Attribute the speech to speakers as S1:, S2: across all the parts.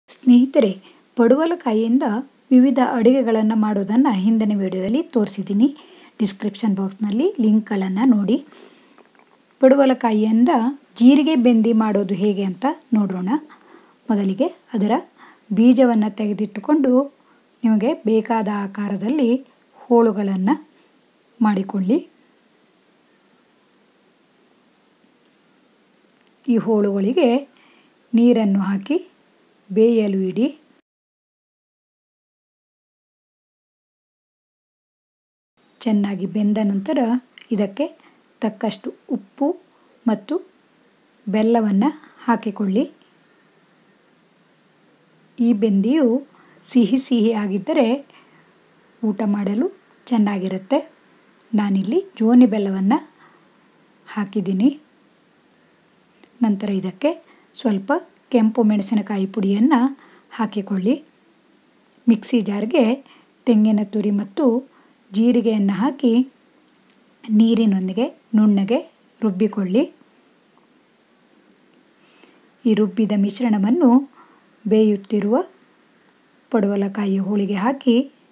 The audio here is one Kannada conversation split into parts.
S1: ಸ್ನೇಹಿತರೆ ಪಡವಲಕಾಯಿಯಿಂದ ವಿವಿಧ ಅಡುಗೆಗಳನ್ನು ಮಾಡೋದನ್ನು ಹಿಂದಿನ ವಿಡಿಯೋದಲ್ಲಿ ತೋರಿಸಿದ್ದೀನಿ ಡಿಸ್ಕ್ರಿಪ್ಷನ್ ಬಾಕ್ಸ್ನಲ್ಲಿ ಲಿಂಕ್ಗಳನ್ನು ನೋಡಿ ಪಡವಲಕಾಯಿಯಿಂದ ಜೀರಿಗೆ ಬೆಂದಿ ಮಾಡೋದು ಹೇಗೆ ಅಂತ ನೋಡೋಣ ಮೊದಲಿಗೆ ಅದರ ಬೀಜವನ್ನು ತೆಗೆದಿಟ್ಟುಕೊಂಡು ನಿಮಗೆ ಬೇಕಾದ ಆಕಾರದಲ್ಲಿ ಹೋಳುಗಳನ್ನು ಮಾಡಿಕೊಳ್ಳಿ ಈ ಹೋಳುಗಳಿಗೆ ನೀರನ್ನು ಹಾಕಿ ಬೇಯಲು ಇಡಿ ಚೆನ್ನಾಗಿ ಬೆಂದ ನಂತರ ಇದಕ್ಕೆ ತಕ್ಕಷ್ಟು ಉಪ್ಪು ಮತ್ತು ಬೆಲ್ಲವನ್ನು ಹಾಕಿಕೊಳ್ಳಿ ಈ ಬೆಂದಿಯು ಸಿಹಿ ಸಿಹಿ ಆಗಿದ್ದರೆ ಊಟ ಮಾಡಲು ಚೆನ್ನಾಗಿರುತ್ತೆ ನಾನಿಲ್ಲಿ ಜೋನಿ ಬೆಲ್ಲವನ್ನು ಹಾಕಿದ್ದೀನಿ ನಂತರ ಇದಕ್ಕೆ ಸ್ವಲ್ಪ ಕೆಂಪು ಮೆಣಸಿನಕಾಯಿ ಪುಡಿಯನ್ನು ಹಾಕಿಕೊಳ್ಳಿ ಮಿಕ್ಸಿ ಜಾರ್ಗೆ ತೆಂಗಿನ ತುರಿ ಮತ್ತು ಜೀರಿಗೆಯನ್ನು ಹಾಕಿ ನೀರಿನೊಂದಿಗೆ ನುಣ್ಣಗೆ ರುಬ್ಬಿಕೊಳ್ಳಿ ಈ ರುಬ್ಬಿದ ಮಿಶ್ರಣವನ್ನು ಬೇಯುತ್ತಿರುವ ಪಡವಲಕಾಯಿ ಹೋಳಿಗೆ ಹಾಕಿ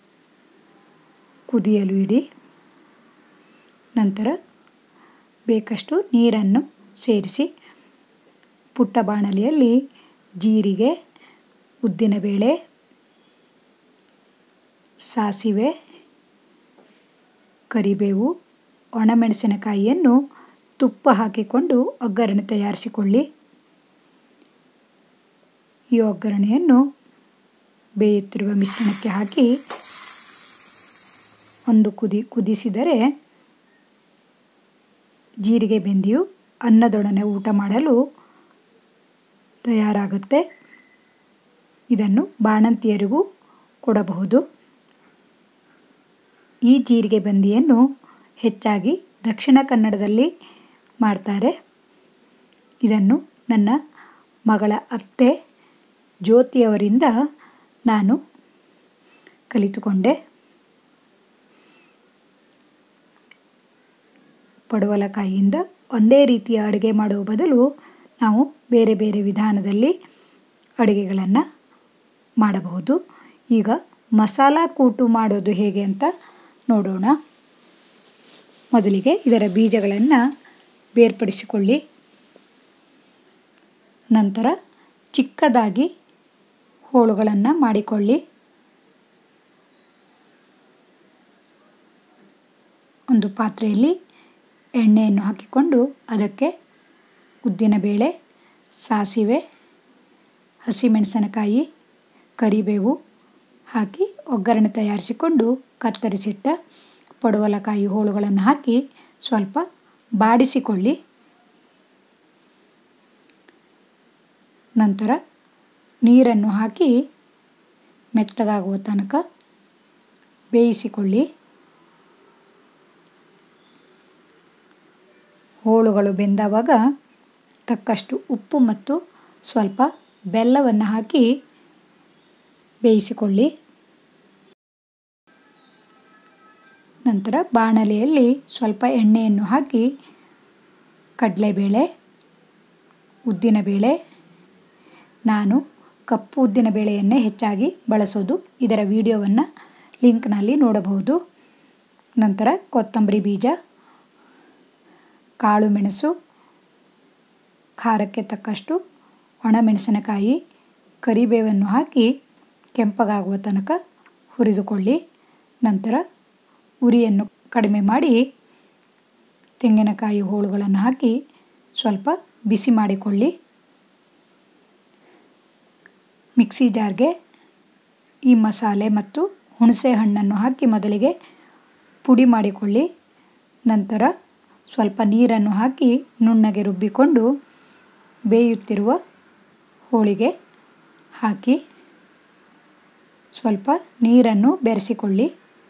S1: ಕುದಿಯಲು ಇಡಿ ನಂತರ ಬೇಕಷ್ಟು ನೀರನ್ನು ಸೇರಿಸಿ ಪುಟ್ಟ ಬಾಣಲಿಯಲ್ಲಿ ಜೀರಿಗೆ ಉದ್ದಿನಬೇಳೆ ಸಾಸಿವೆ ಕರಿಬೇವು ಒಣಮೆಣಸಿನಕಾಯಿಯನ್ನು ತುಪ್ಪ ಹಾಕಿಕೊಂಡು ಒಗ್ಗರಣೆ ತಯಾರಿಸಿಕೊಳ್ಳಿ ಈ ಒಗ್ಗರಣೆಯನ್ನು ಬೇಯುತ್ತಿರುವ ಮಿಶ್ರಣಕ್ಕೆ ಹಾಕಿ ಒಂದು ಕುದಿ ಕುದಿಸಿದರೆ ಜೀರಿಗೆ ಬೆಂದಿಯು ಅನ್ನದೊಡನೆ ಊಟ ಮಾಡಲು ತಯಾರಾಗುತ್ತೆ ಇದನ್ನು ಬಾಣಂತಿಯರಿಗೂ ಕೊಡಬಹುದು ಈ ಜೀರಿಗೆ ಬಂದಿಯನ್ನು ಹೆಚ್ಚಾಗಿ ದಕ್ಷಿಣ ಕನ್ನಡದಲ್ಲಿ ಮಾಡ್ತಾರೆ ಇದನ್ನು ನನ್ನ ಮಗಳ ಅತ್ತೆ ಜ್ಯೋತಿಯವರಿಂದ ನಾನು ಕಲಿತುಕೊಂಡೆ ಪಡವಲಕಾಯಿಯಿಂದ ಒಂದೇ ರೀತಿಯ ಅಡುಗೆ ಮಾಡುವ ಬದಲು ನಾವು ಬೇರೆ ಬೇರೆ ವಿಧಾನದಲ್ಲಿ ಅಡುಗೆಗಳನ್ನು ಮಾಡಬಹುದು ಈಗ ಮಸಾಲ ಕೂಟು ಮಾಡೋದು ಹೇಗೆ ಅಂತ ನೋಡೋಣ ಮೊದಲಿಗೆ ಇದರ ಬೀಜಗಳನ್ನು ಬೇರ್ಪಡಿಸಿಕೊಳ್ಳಿ ನಂತರ ಚಿಕ್ಕದಾಗಿ ಹೋಳುಗಳನ್ನು ಮಾಡಿಕೊಳ್ಳಿ ಒಂದು ಪಾತ್ರೆಯಲ್ಲಿ ಎಣ್ಣೆಯನ್ನು ಹಾಕಿಕೊಂಡು ಅದಕ್ಕೆ ಉದ್ದಿನಬೇಳೆ ಸಾಸಿವೆ ಹಸಿಮೆಣಸಿನಕಾಯಿ ಕರಿಬೇವು ಹಾಕಿ ಒಗ್ಗರಣೆ ತಯಾರಿಸಿಕೊಂಡು ಕತ್ತರಿಸಿಟ್ಟ ಪಡವಲಕಾಯಿ ಹೋಳುಗಳನ್ನು ಹಾಕಿ ಸ್ವಲ್ಪ ಬಾಡಿಸಿಕೊಳ್ಳಿ ನಂತರ ನೀರನ್ನು ಹಾಕಿ ಮೆತ್ತಗಾಗುವ ತನಕ ಬೇಯಿಸಿಕೊಳ್ಳಿ ಹೋಳುಗಳು ಬೆಂದವಾಗ ತಕ್ಕಷ್ಟು ಉಪ್ಪು ಮತ್ತು ಸ್ವಲ್ಪ ಬೆಲ್ಲವನ್ನು ಹಾಕಿ ಬೇಯಿಸಿಕೊಳ್ಳಿ ನಂತರ ಬಾಣಲೆಯಲ್ಲಿ ಸ್ವಲ್ಪ ಎಣ್ಣೆಯನ್ನು ಹಾಕಿ ಕಡಲೆಬೇಳೆ ಉದ್ದಿನಬೇಳೆ ನಾನು ಕಪ್ಪು ಉದ್ದಿನಬೇಳೆಯನ್ನೇ ಹೆಚ್ಚಾಗಿ ಬಳಸೋದು ಇದರ ವಿಡಿಯೋವನ್ನು ಲಿಂಕ್ನಲ್ಲಿ ನೋಡಬಹುದು ನಂತರ ಕೊತ್ತಂಬರಿ ಬೀಜ ಕಾಳು ಮೆಣಸು ಖಾರಕ್ಕೆ ತಕ್ಕಷ್ಟು ಒಣಮೆಣಸಿನಕಾಯಿ ಕರಿಬೇವನ್ನು ಹಾಕಿ ಕೆಂಪಗಾಗುವ ತನಕ ಹುರಿದುಕೊಳ್ಳಿ ನಂತರ ಉರಿಯನ್ನು ಕಡಿಮೆ ಮಾಡಿ ತೆಂಗಿನಕಾಯಿ ಹೋಳುಗಳನ್ನು ಹಾಕಿ ಸ್ವಲ್ಪ ಬಿಸಿ ಮಾಡಿಕೊಳ್ಳಿ ಮಿಕ್ಸಿ ಜಾರ್ಗೆ ಈ ಮಸಾಲೆ ಮತ್ತು ಹುಣಸೆ ಹಣ್ಣನ್ನು ಹಾಕಿ ಮೊದಲಿಗೆ ಪುಡಿ ಮಾಡಿಕೊಳ್ಳಿ ನಂತರ ಸ್ವಲ್ಪ ನೀರನ್ನು ಹಾಕಿ ನುಣ್ಣಗೆ ರುಬ್ಬಿಕೊಂಡು ಬೇಯುತ್ತಿರುವ ಹೋಳಿಗೆ ಹಾಕಿ ಸ್ವಲ್ಪ ನೀರನ್ನು ಬೆರೆಸಿಕೊಳ್ಳಿ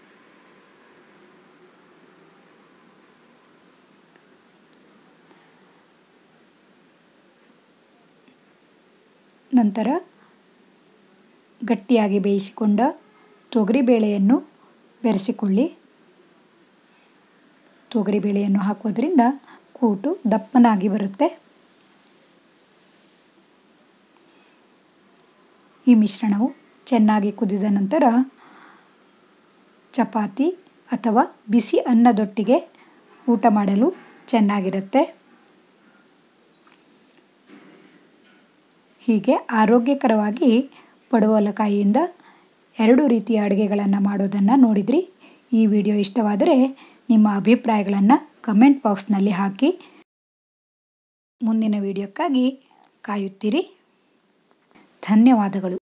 S1: ನಂತರ ಗಟ್ಟಿಯಾಗಿ ಬೇಯಿಸಿಕೊಂಡ ತೊಗರಿಬೇಳೆಯನ್ನು ಬೆರೆಸಿಕೊಳ್ಳಿ ತೊಗರಿಬೇಳೆಯನ್ನು ಹಾಕೋದ್ರಿಂದ ಕೂಟು ದಪ್ಪನಾಗಿ ಬರುತ್ತೆ ಈ ಮಿಶ್ರಣವು ಚೆನ್ನಾಗಿ ಕುದಿದ ನಂತರ ಚಪಾತಿ ಅಥವಾ ಬಿಸಿ ಅನ್ನದೊಟ್ಟಿಗೆ ಊಟ ಮಾಡಲು ಚೆನ್ನಾಗಿರುತ್ತೆ ಹೀಗೆ ಆರೋಗ್ಯಕರವಾಗಿ ಪಡವಲಕಾಯಿಯಿಂದ ಎರಡು ರೀತಿಯ ಅಡುಗೆಗಳನ್ನು ಮಾಡೋದನ್ನು ನೋಡಿದ್ರಿ ಈ ವಿಡಿಯೋ ಇಷ್ಟವಾದರೆ ನಿಮ್ಮ ಅಭಿಪ್ರಾಯಗಳನ್ನು ಕಮೆಂಟ್ ಬಾಕ್ಸ್ನಲ್ಲಿ ಹಾಕಿ ಮುಂದಿನ ವಿಡಿಯೋಕ್ಕಾಗಿ ಕಾಯುತ್ತೀರಿ ಧನ್ಯವಾದಗಳು